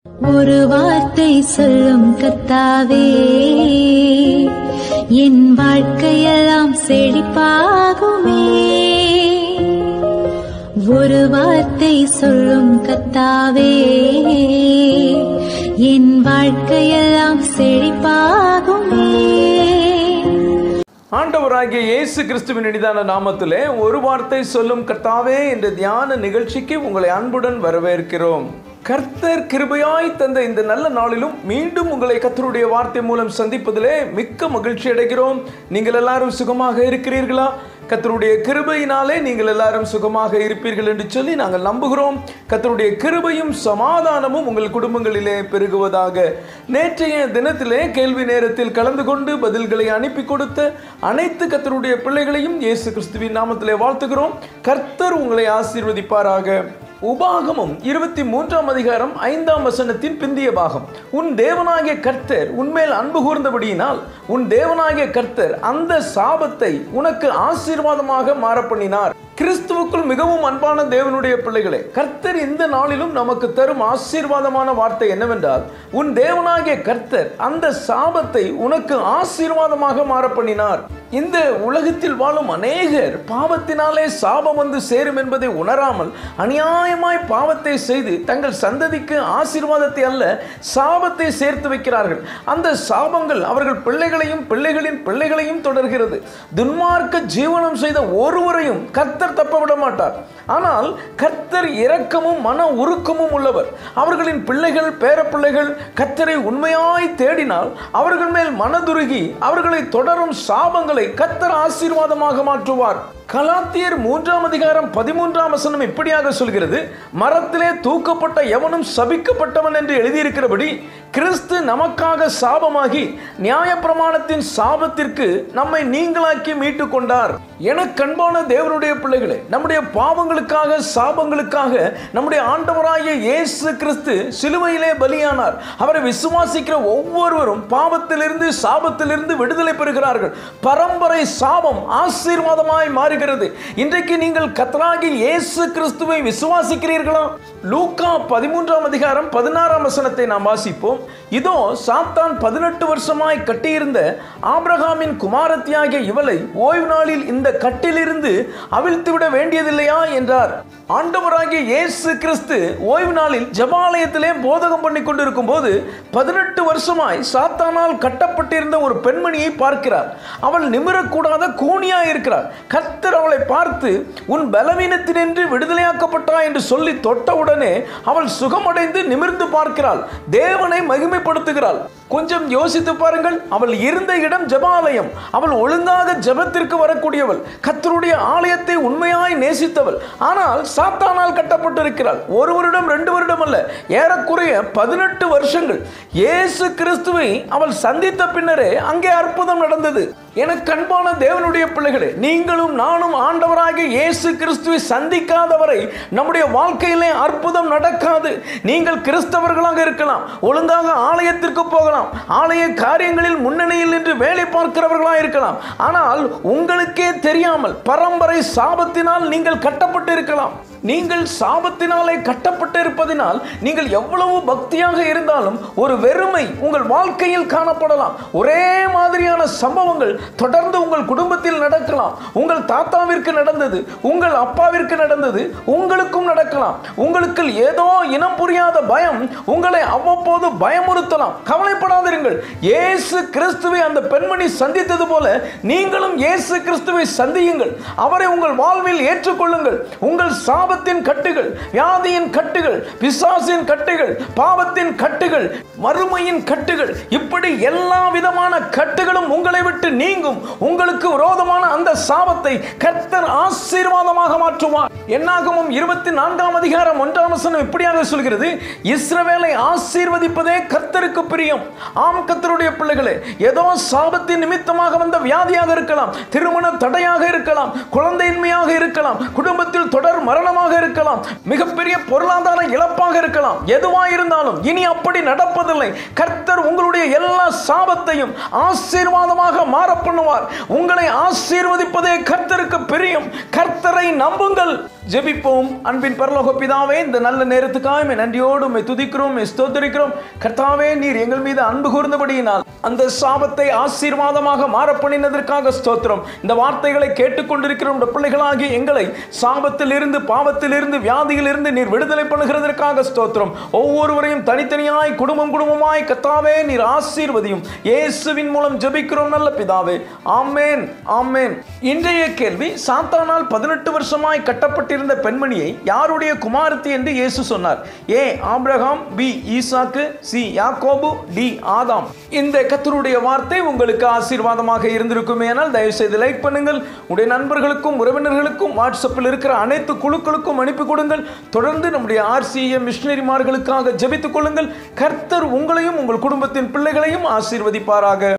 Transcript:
ஒரு வார்த்தை சொல்லும் கத்தாவே என் வாழ்க்கையெல்லாம் செழிப்பாகுமே ஒரு வார்த்தை சொல்லும் கத்தாவே என் வாழ்க்கையெல்லாம் செழிப்பாகுமே ஆண்டவராகிய இயேசு கிறிஸ்துவின் இனிதான நாமத்திலே ஒரு வார்த்தை சொல்லும் கர்த்தாவே என்ற தியான நிகழ்ச்சிக்கு உங்களை அன்புடன் வரவேற்கிறோம் கர்த்தர் கிருபையாய் தந்த இந்த நல்ல நாளிலும் மீண்டும் உங்களை கர்த்தருடைய வார்த்தை மூலம் சந்திப்பதிலே மிக்க மகிழ்ச்சி அடைகிறோம் நீங்கள் எல்லாரும் சுகமாக இருக்கிறீர்களா கர்த்தருடைய கிருபையினாலே நீங்கள் எல்லாரும் சுகமாக இருப்பீர்கள் என்று சொல்லி நாங்கள் நம்புகிறோம் கர்த்தருடைய கிருபையும் சமாதானமும் உங்கள் குடும்பங்களிலே பெருகுவதாக நேற்றைய தினத்திலே கேள்வி நேரத்தில் கலந்து கொண்டு பதில்களை அனுப்பி கொடுத்த அனைத்து கர்த்தருடைய பிள்ளைகளையும் இயேசு கிறிஸ்துவின் நாமத்திலே வாழ்த்துகிறோம் கர்த்தர் உங்களை ஆசீர்வதிப்பாராக உபாகமம் இருபத்தி மூன்றாம் அதிகாரம் ஐந்தாம் வசனத்தின் பிந்திய பாகம் உன் தேவனாகிய கர்த்தர் உன்மேல் அன்பு கூர்ந்தபடியினால் உன் தேவனாகிய கர்த்தர் அந்த சாபத்தை உனக்கு ஆசீர்வாதமாக மாற பண்ணினார் கிறிஸ்துவுக்குள் மிகவும் அன்பான தேவனுடைய பிள்ளைகளே கர்த்தர் இந்த நாளிலும் நமக்கு தரும் ஆசீர்வாதமான வார்த்தை என்னவென்றால் உன் தேவனாகிய கர்த்தர் அந்த சாபத்தை உனக்கு ஆசீர்வாதமாக மாற பண்ணினார் இந்த உலகத்தில் வாழும் அநேகர் பாவத்தினாலே சாபம் வந்து சேரும் என்பதை உணராமல் அநியாயமாய் பாவத்தை செய்து தங்கள் சந்ததிக்கு ஆசீர்வாதத்தை அல்ல சாபத்தை சேர்த்து வைக்கிறார்கள் அந்த சாபங்கள் அவர்கள் பிள்ளைகளையும் பிள்ளைகளின் பிள்ளைகளையும் தொடர்கிறது துன்மார்க்க ஜீவனம் செய்த ஒருவரையும் கர்த்தர் தப்ப விட மாட்டார் ஆனால் கர்த்தர் இரக்கமும் மன உருக்கமும் உள்ளவர் அவர்களின் பிள்ளைகள் பேரப்பிள்ளைகள் கர்த்தரை உண்மையாய் தேடினால் அவர்கள் மேல் மனதுருகி அவர்களை தொடரும் சாபங்களை கர்த்தர் ஆசீர்வாதமாக மாற்றுவார் கலாத்தியர் மூன்றாம் அதிகாரம் பதிமூன்றாம் வசனம் இப்படியாக சொல்கிறது மரத்திலே தூக்கப்பட்ட எவனும் சபிக்கப்பட்டவன் என்று எழுதியிருக்கிறபடி கிறிஸ்து நமக்காக சாபமாகி நியாயப்பிரமாணத்தின் சாபத்திற்கு நம்மை நீங்களாக்கி மீட்டு கொண்டார் என கண்பான தேவனுடைய பிள்ளைகளே நம்முடைய பாவங்களுக்காக சாபங்களுக்காக நம்முடைய ஆண்டவராகிய இயேசு கிறிஸ்து சிலுவையிலே பலியானார் அவரை விசுவாசிக்கிற ஒவ்வொருவரும் பாவத்திலிருந்து சாபத்திலிருந்து விடுதலை பெறுகிறார்கள் பரம்பரை சாபம் ஆசீர்வாதமாய் மாறுகிறது இன்றைக்கு நீங்கள் கத்தராகி இயேசு கிறிஸ்துவை விசுவாசிக்கிறீர்களா லூக்கா பதிமூன்றாம் அதிகாரம் பதினாறாம் வசனத்தை நாம் வாசிப்போம் இதோ சாத்தான் பதினெட்டு வருஷமாய் கட்டியிருந்த ஆபிரகாமின் குமாரத்தியாகிய இவளை ஓய்வு நாளில் இந்த கட்டிலிருந்து அவிழ்த்து விட வேண்டியதில்லையா என்றார் ஆண்டவராகிய இயேசு கிறிஸ்து ஓய்வு நாளில் ஜபாலயத்திலே போதகம் பண்ணி கொண்டிருக்கும் போது பதினெட்டு வருஷமாய் சாத்தானால் கட்டப்பட்டிருந்த ஒரு பெண்மணியை பார்க்கிறார் அவள் நிமிரக்கூடாத கூனியா இருக்கிறார் கர்த்தர் அவளை பார்த்து உன் பலவீனத்தினின்று விடுதலையாக்கப்பட்டா என்று சொல்லி தொட்டவுடனே அவள் சுகமடைந்து நிமிர்ந்து பார்க்கிறாள் தேவனை மகிமைப்படுத்துகிறாள் கொஞ்சம் யோசித்து பாருங்கள் அவள் இருந்த இடம் ஜபாலயம் அவள் ஒழுங்காக ஜபத்திற்கு வரக்கூடியவள் கத்தருடைய ஆலயத்தை உண்மையாய் நேசித்தவள் ஆனால் சாத்தானால் கட்டப்பட்டிருக்கிறாள் ஒரு வருடம் ரெண்டு வருடம் அல்ல ஏறக்குறைய பதினெட்டு வருஷங்கள் இயேசு கிறிஸ்துவை அவள் சந்தித்த பின்னரே அங்கே அற்புதம் நடந்தது எனக்கு அன்பான தேவனுடைய பிள்ளைகளே நீங்களும் நானும் ஆண்டவராகிய இயேசு கிறிஸ்துவை சந்திக்காதவரை நம்முடைய வாழ்க்கையிலே அற்புதம் நடக்காது நீங்கள் கிறிஸ்தவர்களாக இருக்கலாம் ஒழுங்காக ஆலயத்திற்கு போகலாம் ஆலய காரியங்களில் முன்னணியில் நின்று வேலை பார்க்கிறவர்களாக இருக்கலாம் ஆனால் உங்களுக்கே தெரியாமல் பரம்பரை சாபத்தினால் நீங்கள் கட்டப்பட்டு இருக்கலாம் நீங்கள் சாபத்தினாலே கட்டப்பட்டு இருப்பதினால் நீங்கள் எவ்வளவு பக்தியாக இருந்தாலும் ஒரு வெறுமை உங்கள் வாழ்க்கையில் காணப்படலாம் ஒரே மாதிரியான சம்பவங்கள் தொடர்ந்து உங்கள் குடும்பத்தில் நடக்கலாம் உங்கள் தாத்தாவிற்கு நடந்தது உங்கள் அப்பாவிற்கு நடந்தது உங்களுக்கும் நடக்கலாம் உங்களுக்கு ஏதோ இனம் புரியாத பயம் உங்களை அவ்வப்போது பயமுறுத்தலாம் கவலைப்படாதிருங்கள் இயேசு கிறிஸ்துவை அந்த பெண்மணி சந்தித்தது போல நீங்களும் இயேசு கிறிஸ்துவை சந்தியுங்கள் அவரை உங்கள் வாழ்வில் ஏற்றுக்கொள்ளுங்கள் உங்கள் சாபத்தின் கட்டுகள் வியாதியின் கட்டுகள் பிசாசின் கட்டுகள் பாவத்தின் கட்டுகள் மறுமையின் கட்டுகள் இப்படி எல்லா விதமான கட்டுகளும் உங்களை விட்டு நீங்கும் உங்களுக்கு விரோதமான அந்த சாபத்தை கர்த்தர் ஆசீர்வாதமாக மாற்றுவார் என்னாகமும் இருபத்தி நான்காம் அதிகாரம் ஒன்றாம் வசனம் இப்படியாக சொல்கிறது இஸ்ரவேலை ஆசீர்வதிப்பதே கர்த்தருக்கு பிரியம் ஆம் கர்த்தருடைய பிள்ளைகளே ஏதோ சாபத்தின் நிமித்தமாக வந்த வியாதியாக இருக்கலாம் திருமண தடையாக இருக்கலாம் குழந்தையின்மையாக இருக்கலாம் குடும்பத்தில் தொடர் மரணமாக இருக்கலாம் மிகப்பெரிய பொருளாதார இழப்பாக இருக்கலாம் எதுவாக இருந்தாலும் இனி அப்படி நடப்பதில்லை கர்த்தர் உங்களுடைய எல்லா சாபத்தையும் ஆசீர்வாதமாக மாற பண்ணுவார் உங்களை ஆசீர்வதிப்பதே கர்த்தருக்கு பிரியம் கர்த்தரை நம்புங்கள் ஜெபிப்போம் அன்பின் பரலோக பிதாவே இந்த நல்ல நேரத்துக்காக உம்மை நன்றியோடு உம்மை துதிக்கிறோம் உம்மை ஸ்தோத்திரிக்கிறோம் கர்த்தாவே நீர் எங்கள் மீது அன்பு கூர்ந்தபடியினால் அந்த சாபத்தை ஆசீர்வாதமாக மாறப்பண்ணினதற்காக ஸ்தோத்திரம் இந்த வார்த்தைகளை கேட்டுக்கொண்டிருக்கிற உடைய பிள்ளைகளாகி எங்களை சாபத்தில் இருந்து பாவத்தில் இருந்து வியாதியில் இருந்து நீர் விடுதலை பண்ணுகிறதற்காக ஸ்தோத்திரம் ஒவ்வொருவரையும் தனித்தனியாய் குடும்பம் குடும்பமாய் கர்த்தாவே நீர் ஆசீர்வதியும் இயேசுவின் மூலம் ஜெபிக்கிறோம் நல்ல பிதாவே ஆமேன் ஆமேன் இன்றைய கேள்வி சாத்தானால் பதினெட்டு வருஷமாய் கட்டப்பட்டிருந்த பெண்மணியை யாருடைய குமாரத்தி என்று இயேசு சொன்னார் ஏ ஆபிரகாம் பி ஈசாக்கு சி யாக்கோபு டி ஆதாம் இந்த கத்தருடைய வார்த்தை உங்களுக்கு ஆசீர்வாதமாக இருந்திருக்குமே ஆனால் தயவு செய்து லைக் பண்ணுங்கள் உடைய நண்பர்களுக்கும் உறவினர்களுக்கும் வாட்ஸ்அப்பில் இருக்கிற அனைத்து குழுக்களுக்கும் அனுப்பி கொடுங்கள் தொடர்ந்து நம்முடைய ஆர்சிஎம் மிஷினரிமார்களுக்காக ஜெபித்துக் கொள்ளுங்கள் கர்த்தர் உங்களையும் உங்கள் குடும்பத்தின் பிள்ளைகளையும் ஆசீர்வதிப்பாராக